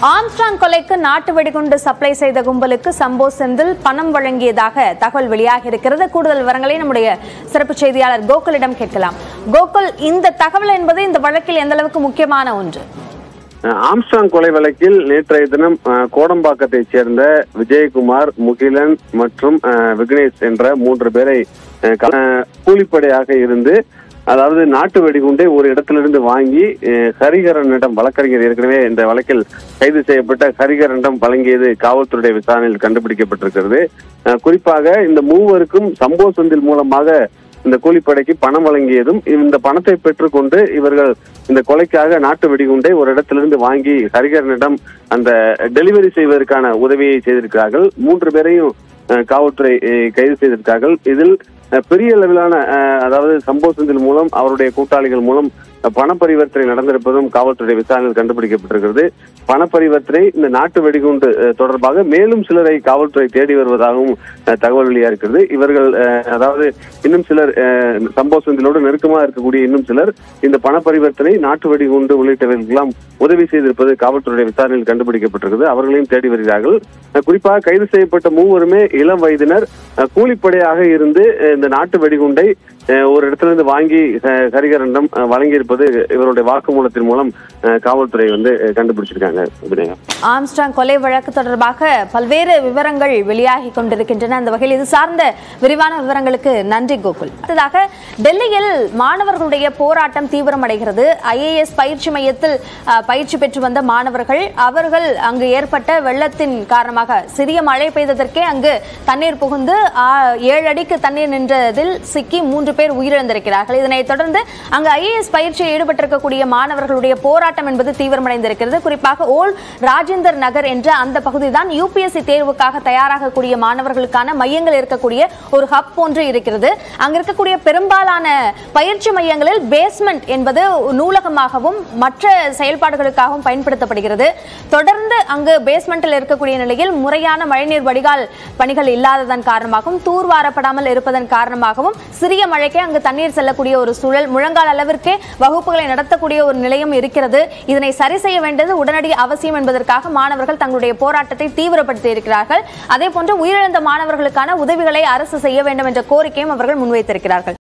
Armstrong கொலைக்கு நாட்டு வெடிகுண்டு சப்ளை செய்த கும்பலுக்கு சம்போ செந்தில் பணம் வழங்கியதாக தகவல் வெளியாகி இருக்கிறது கூடுதல் விவரங்களை நம்முடைய சிறப்பு செய்தியாளர் கோகுலிடம் கேட்கலாம் கோகுல் இந்த தகவல் என்பது இந்த வழக்கில் எந்த அளவுக்கு முக்கியமான ஒன்று ஆம்ஸ்டாங் கொலை வழக்கில் நேற்றைய தினம் அஹ், கோடம்பாக்கத்தைச் சேர்ந்த விஜயகுமார் முகிலன் மற்றும் அஹ், விக்னேஷ் என்ற மூன்று பேரை அஹ், க- அஹ், கூலிப்படையாக இருந்து அதாவது நாட்டு வெடிகுண்டை ஒரு இடத்திலிருந்து வாங்கி அஹ், ஹரிஹரனிடம் வழக்கறிஞர் ஏற்கனவே இந்த வழக்கில் கைது செய்யப்பட்ட ஹரிஹரனிடம் வழங்கியது காவல்துறை விசாரணையில் கண்டுபிடிக்கப்பட்டிருக்கிறது அஹ், குறிப்பாக இந்த மூவருக்கும் சம்போ செந்தில் மூலமாக இந்த கூலிப்படைக்கு பணம் வழங்கியதும் இந்த பணத்தை பெற்றுக்கொண்டு இவர்கள் இந்த கொலைக்காக நாட்டு வெடிகுண்டை ஒரு இடத்திலிருந்து வாங்கி ஹரிகரனிடம் அந்த டெலிவரி செய்வதற்கான உதவியை செய்திருக்கிறார்கள் மூன்று பேரையும் அஹ், காவல்துறை அஹ், கைது செய்திருக்கிறார்கள் இதில் அஹ், பெரிய அளவிலான அஹ், அதாவது சம்பவ செந்தில் மூலம் அவருடைய கூட்டாளிகள் மூலம் அஹ், பண பரிவர்த்தனை நடந்திருப்பதும் காவல்துறை விசாரணையில் கண்டுபிடிக்கப்பட்டிருக்கிறது பண பரிவர்த்தனை இந்த நாட்டு வெடிகுண்டு அஹ், தொடர்பாக மேலும் சிலரை காவல்துறை தேடி வருவதாகவும் அஹ், தகவல் வெளியா இருக்கிறது இவர்கள் அஹ், அதாவது இன்னும் சிலர் அஹ், சம்பவ செந்திலோடு நெருக்கமாக இருக்கக்கூடிய இன்னும் சிலர் இந்த பண பரிவர்த்தனை நாட்டு வெடிகுண்டு உள்ளிட்டவர்களுக்கெல்லாம் உதவி செய்திருப்பது காவல்துறை விசாரணையில் கண்டுபிடிக்கப்பட்டிருக்கிறது அவர்களையும் தேடி வருகிறார்கள் அஹ், குறிப்பாக கைது செய்யப்பட்ட மூவருமே இளம் வயதினர் அஹ், கூலிப்படையாக இருந்து அஹ், இந்த நாட்டு வெடிகுண்டை அஹ், ஒரு இடத்திலிருந்து வாங்கி அஹ், ஹரிகரனிடம் அஹ், வழங்கியிருப்பது இவருடைய வாக்குமூலத்தின் மூலம் அஹ், காவல்துறை வந்து அஹ், கண்டுபிடிச்சிருக்காங்க அபிநயா ஆம்ஸ்ட்ராங் கொலை வழக்கு தொடர்பாக பல்வேறு விவரங்கள் வெளியாகி கொண்டிருக்கின்றன அந்த வகையில் இது சார்ந்த விரிவான விவரங்களுக்கு நன்றி கோகுல் அடுத்ததாக டெல்லியில் மாணவர்களுடைய போராட்டம் தீவிரமடைகிறது ஐஏஎஸ் பயிற்சி மையத்தில் அஹ், பயிற்சி பெற்று வந்த மாணவர்கள் அவர்கள் அங்கு ஏற்பட்ட வெள்ளத்தின் காரணமாக சிறிய மழை பெய்ததற்கே அங்கு தண்ணீர் புகுந்து ஆ, ஏழு அடிக்கு தண்ணீர் நின்றதில் சிக்கி மூன்று பேர் உயிரிழந்திருக்கிறார்கள் இதனைத் தொடர்ந்து அங்கு ஐஏஎஸ் பயிற்சியில் ஈடுபட்டிருக்கக்கூடிய மாணவர்களுடைய போராட்டம் என்பது தீவிரமடைந்திருக்கிறது குறிப்பாக ஓல் ராஜேந்தர் நகர் என்ற அந்த பகுதி தான் யூபிஎஸ்சி தேர்வுக்காக தயாராகக்கூடிய மாணவர்களுக்கான மையங்கள் இருக்கக்கூடிய ஒரு ஹப் போன்று இருக்கிறது அங்க இருக்கக்கூடிய பெரும்பாலான பயிற்சி மையங்களில் பேஸ்மெண்ட் என்பது நூலகமாகவும் மற்ற செயல்பாடுகளுக்காகவும் பயன்படுத்தப்படுகிறது தொடர்ந்து அங்கு பேஸ்மெண்டில் இருக்கக்கூடிய நிலையில் முறையான மழைநீர் வடிகால் பணிகள் இல்லாததன் காரணமாகவும் தூர்வாரப்படாமல் இருப்பதன் காரணமாகவும் சிறிய மழைக்கே அங்கு தண்ணீர் செல்லக்கூடிய ஒரு சூழல் முழங்கால் அளவிற்கே வகுப்புகளை நடத்தக்கூடிய ஒரு நிலையம் இருக்கிறது இதனை சரி செய்ய வேண்டியது உடனடி அவசியம் என்பதற்காக மாணவர்கள் தங்களுடைய போராட்டத்தை தீவிரப்படுத்தி இருக்கிறார்கள் அதே போன்று உயிரிழந்த மாணவர்களுக்கான உதவிகளை அரசு செய்ய வேண்டும் என்ற கோரிக்கையும் அவர்கள் முன்வைத்திருக்கிறார்கள்